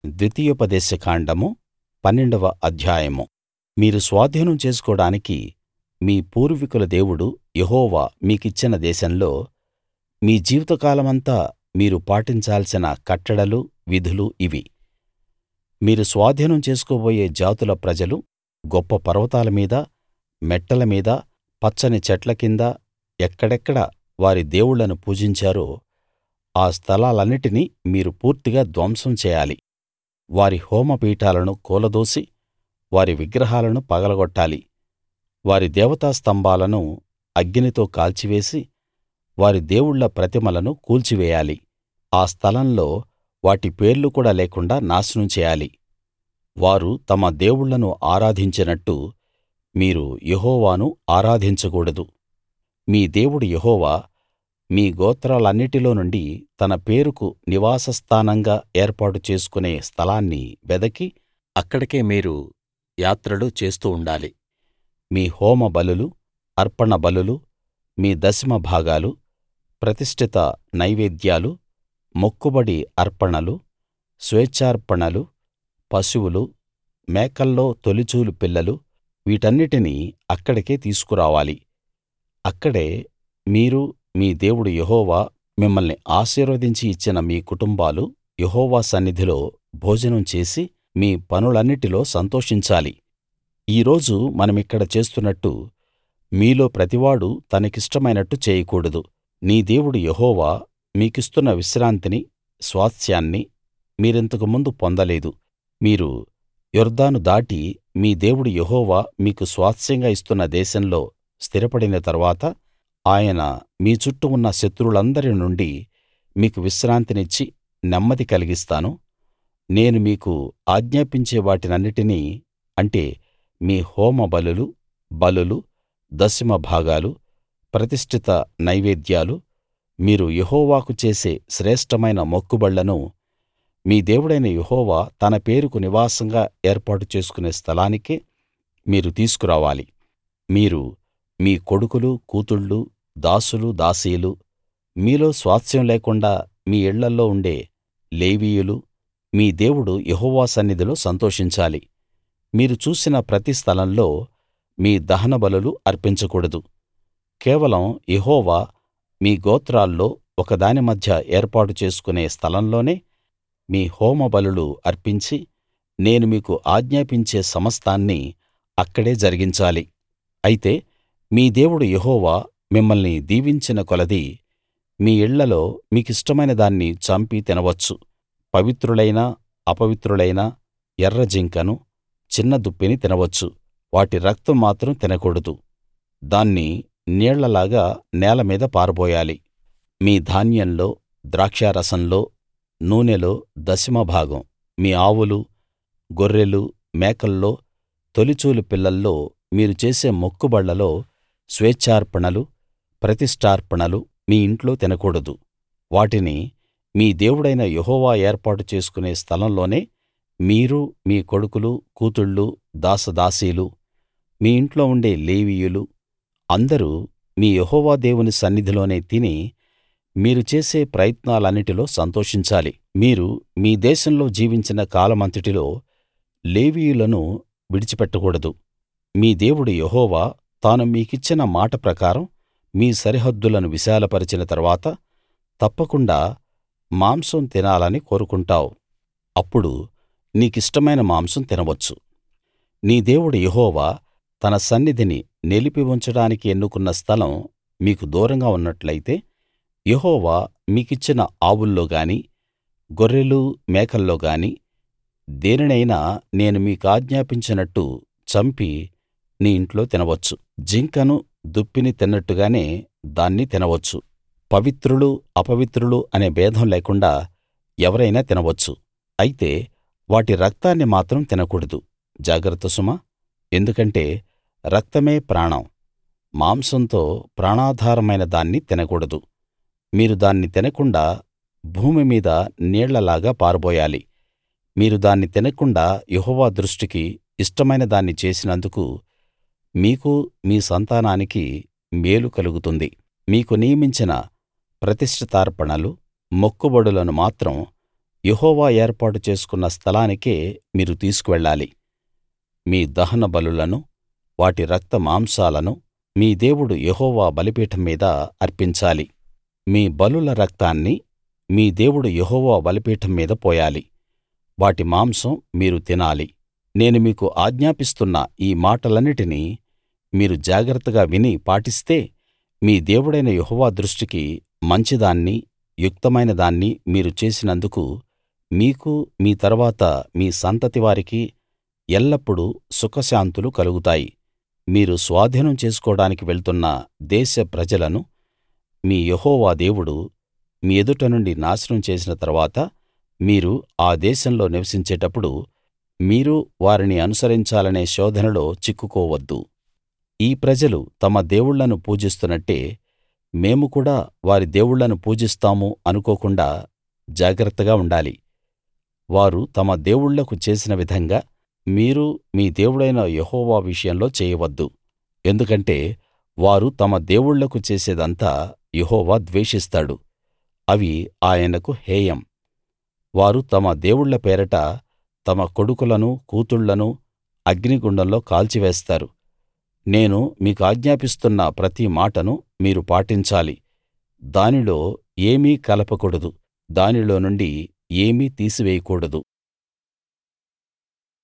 ద్వితీయోపదేశ కాండము పన్నెండవ అధ్యాయము మీరు స్వాధీనం చేసుకోడానికి మీ పూర్వీకుల దేవుడు యెహోవా మీకిచ్చిన దేశంలో మీ జీవితకాలమంతా మీరు పాటించాల్సిన కట్టడలు విధులు ఇవి మీరు స్వాధీనం చేసుకోబోయే జాతుల ప్రజలు గొప్ప పర్వతాల మీద మెట్టల మీద పచ్చని చెట్ల కింద ఎక్కడెక్కడ వారి దేవుళ్ళను పూజించారో ఆ స్థలాలన్నిటినీ మీరు పూర్తిగా ధ్వంసం చేయాలి వారి హోమపీఠాలను కూలదోసి వారి విగ్రహాలను పగలగొట్టాలి వారి దేవతా స్తంభాలను అగ్నితో కాల్చివేసి వారి దేవుళ్ళ ప్రతిమలను కూల్చివేయాలి ఆ స్థలంలో వాటి పేర్లు కూడా లేకుండా నాశనం చేయాలి వారు తమ దేవుళ్ళను ఆరాధించినట్టు మీరు యెహోవాను ఆరాధించకూడదు మీ దేవుడు యెహోవా మీ గోత్రాలన్నిటిలో నుండి తన పేరుకు నివాస స్థానంగా ఏర్పాటు చేసుకునే స్థలాన్ని వెదకి అక్కడికే మీరు యాత్రలు చేస్తూ ఉండాలి మీ హోమ బలులు అర్పణ బలులు మీ దశమ భాగాలు ప్రతిష్ఠిత నైవేద్యాలు మొక్కుబడి అర్పణలు స్వేచ్ఛార్పణలు పశువులు మేకల్లో తొలిచూలు పిల్లలు వీటన్నిటినీ అక్కడికే తీసుకురావాలి అక్కడే మీరు మీ దేవుడు యెహోవా మిమ్మల్ని ఆశీర్వదించి ఇచ్చిన మీ కుటుంబాలు యెహోవా సన్నిధిలో భోజనం చేసి మీ పనులన్నిటిలో సంతోషించాలి ఈ రోజు మనమిక్కడ చేస్తున్నట్టు మీలో ప్రతివాడూ తనకిష్టమైనట్టు చేయకూడదు నీ దేవుడు యెహోవా మీకిస్తున్న విశ్రాంతిని స్వాస్థ్యాన్ని మీరింతకు ముందు పొందలేదు మీరు యొర్దాను దాటి మీ దేవుడు యెహోవా మీకు స్వాస్థ్యంగా ఇస్తున్న దేశంలో స్థిరపడిన తరువాత ఆయన మీ చుట్టూ ఉన్న శత్రువులందరి నుండి మీకు విశ్రాంతినిచ్చి నెమ్మది కలిగిస్తాను నేను మీకు ఆజ్ఞాపించే వాటినన్నిటినీ అంటే మీ హోమ బలులు బలులు దశమ భాగాలు ప్రతిష్ఠిత నైవేద్యాలు మీరు యెహోవాకు చేసే శ్రేష్ఠమైన మొక్కుబళ్ళను మీ దేవుడైన యెహోవా తన పేరుకు నివాసంగా ఏర్పాటు చేసుకునే స్థలానికే మీరు తీసుకురావాలి మీరు మీ కొడుకులు కూతుళ్ళు దాసులు దాసీలు మీలో స్వాస్థ్యం లేకుండా మీ ఇళ్ళల్లో ఉండే లేవీయులు మీ దేవుడు యెహోవా సన్నిధిలో సంతోషించాలి మీరు చూసిన ప్రతి స్థలంలో మీ దహనబలులు అర్పించకూడదు కేవలం యెహోవా మీ గోత్రాల్లో ఒకదాని మధ్య ఏర్పాటు చేసుకునే స్థలంలోనే మీ హోమబలులు అర్పించి నేను మీకు ఆజ్ఞాపించే సమస్తాన్నీ అక్కడే జరిగించాలి అయితే మీ దేవుడు యెహోవా మిమ్మల్ని దీవించిన కొలదీ మీ ఇళ్ళలో మీకిష్టమైన దాన్ని చంపి తినవచ్చు పవిత్రులైనా అపవిత్రులైనా ఎర్ర జింకను చిన్న దుప్పిని తినవచ్చు వాటి రక్తం మాత్రం తినకూడదు దాన్ని నీళ్లలాగా నేల మీద పారబోయాలి మీ ధాన్యంలో ద్రాక్షారసంలో నూనెలో దశమ భాగం మీ ఆవులు గొర్రెలు మేకల్లో తొలిచూలు పిల్లల్లో మీరు చేసే మొక్కుబళ్ళలో స్వేచ్ఛార్పణలు ప్రతిష్ఠార్పణలు మీ ఇంట్లో తినకూడదు వాటిని మీ దేవుడైన యెహోవా ఏర్పాటు చేసుకునే స్థలంలోనే మీరు మీ కొడుకులు కూతుళ్ళు దాసదాసీలు మీ ఇంట్లో ఉండే లేవీయులు అందరూ మీ యెహోవా దేవుని సన్నిధిలోనే తిని మీరు చేసే ప్రయత్నాలన్నిటిలో సంతోషించాలి మీరు మీ దేశంలో జీవించిన కాలమంతటిలో లేవీయులను విడిచిపెట్టకూడదు మీ దేవుడు యెహోవా తాను మీకిచ్చిన మాట ప్రకారం మీ సరిహద్దులను విశాలపరచిన తరువాత తప్పకుండా మాంసం తినాలని కోరుకుంటావు అప్పుడు నీకిష్టమైన మాంసం తినవచ్చు నీ దేవుడు యెహోవా తన సన్నిధిని నిలిపి ఉంచడానికి ఎన్నుకున్న స్థలం మీకు దూరంగా ఉన్నట్లయితే యెహోవా మీకిచ్చిన ఆవుల్లో గాని గొర్రెలు మేకల్లో గాని దేనినైనా నేను మీకాజ్ఞాపించినట్టు చంపి నీ ఇంట్లో తినవచ్చు జింకను దుప్పిని తిన్నట్టుగానే దాన్ని తినవచ్చు పవిత్రులు అపవిత్రులు అనే భేదం లేకుండా ఎవరైనా తినవచ్చు అయితే వాటి రక్తాన్ని మాత్రం తినకూడదు జాగ్రత్త సుమా ఎందుకంటే రక్తమే ప్రాణం మాంసంతో ప్రాణాధారమైన దాన్ని తినకూడదు మీరు దాన్ని తినకుండా భూమి మీద నీళ్లలాగా పారబోయాలి మీరు దాన్ని తినకుండా యెహోవా దృష్టికి ఇష్టమైన దాన్ని చేసినందుకు మీకు మీ సంతానానికి మేలు కలుగుతుంది మీకు నియమించిన ప్రతిష్ఠితార్పణలు మొక్కుబడులను మాత్రం యెహోవా ఏర్పాటు చేసుకున్న స్థలానికే మీరు తీసుకువెళ్ళాలి మీ దహన బలులను వాటి రక్త మాంసాలను మీ దేవుడు యెహోవా బలిపీఠం మీద అర్పించాలి మీ బలుల రక్తాన్ని మీ దేవుడు యెహోవా బలిపీఠం మీద పోయాలి వాటి మాంసం మీరు తినాలి నేను మీకు ఆజ్ఞాపిస్తున్న ఈ మాటలన్నిటినీ మీరు జాగ్రత్తగా విని పాటిస్తే మీ దేవుడైన యెహోవా దృష్టికి మంచిదాన్ని యుక్తమైన దాన్ని మీరు చేసినందుకు మీకూ మీ తరువాత మీ సంతతి వారికి ఎల్లప్పుడూ సుఖశాంతులు కలుగుతాయి మీరు స్వాధీనం చేసుకోడానికి వెళ్తున్న దేశ ప్రజలను మీ యెహోవా దేవుడు మీ ఎదుట నుండి నాశనం చేసిన తరువాత మీరు ఆ దేశంలో నివసించేటప్పుడు మీరు వారిని అనుసరించాలనే శోధనలో చిక్కుకోవద్దు ఈ ప్రజలు తమ దేవుళ్ళను పూజిస్తున్నట్టే మేము కూడా వారి దేవుళ్ళను పూజిస్తాము అనుకోకుండా జాగ్రత్తగా ఉండాలి వారు తమ దేవుళ్ళకు చేసిన విధంగా మీరు మీ దేవుడైన యెహోవా విషయంలో చేయవద్దు ఎందుకంటే వారు తమ దేవుళ్ళకు చేసేదంతా యెహోవా ద్వేషిస్తాడు అవి ఆయనకు హేయం వారు తమ దేవుళ్ళ పేరట తమ కొడుకులను కూతుళ్ళను అగ్నిగుండంలో కాల్చివేస్తారు నేను మీకాజ్ఞాపిస్తున్న ప్రతి మాటను మీరు పాటించాలి దానిలో ఏమీ కలపకూడదు దానిలో నుండి ఏమీ తీసివేయకూడదు